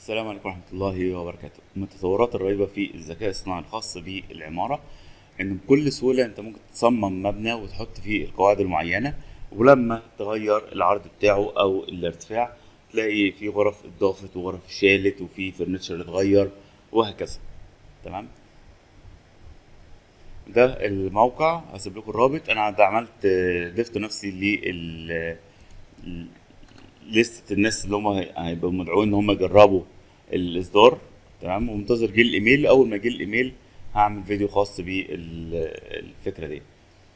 السلام عليكم ورحمة الله وبركاته من التطورات الرهيبة في الذكاء الصناعي الخاص بالعمارة إن بكل سهولة أنت ممكن تصمم مبنى وتحط فيه القواعد المعينة ولما تغير العرض بتاعه أو الارتفاع تلاقي في غرف اتضافت وغرف اتشالت وفي فرنتشر اتغير وهكذا تمام ده الموقع هسيب لكم الرابط انا ده عملت ضفت نفسي لل لستة الناس اللي هم هيبقوا مدعوين ان هم يجربوا الاصدار تمام ومنتظر جه الايميل اول ما يجي الايميل هعمل فيديو خاص بالفكره دي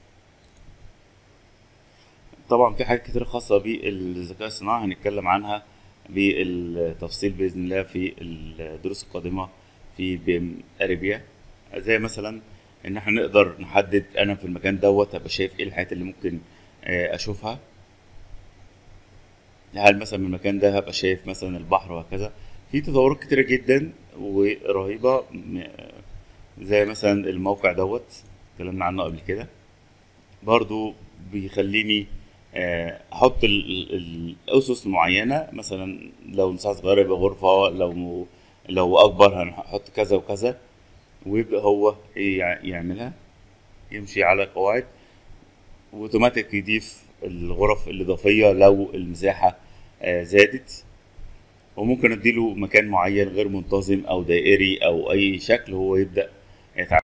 طبعا في حاجات كتير خاصه بالذكاء الصناعي هنتكلم عنها بالتفصيل باذن الله في الدروس القادمه في بيم اريبيا زي مثلا ان احنا نقدر نحدد انا في المكان دوت ابقى شايف ايه الحاجات اللي ممكن اشوفها هل مثلا من المكان ده هبقى شايف مثلا البحر وهكذا في تطورات كتيرة جدا ورهيبة زي مثلا الموقع دوت اتكلمنا عنه قبل كده برضو بيخليني احط الاسس معينة مثلا لو مساحة صغيرة يبقى غرفة لو لو اكبر هنحط كذا وكذا ويبدأ هو يعملها يمشي على قواعد واوتوماتيك يضيف الغرف الإضافية لو المساحة زادت وممكن اديله مكان معين غير منتظم او دائري او اي شكل هو يبدأ يتعامل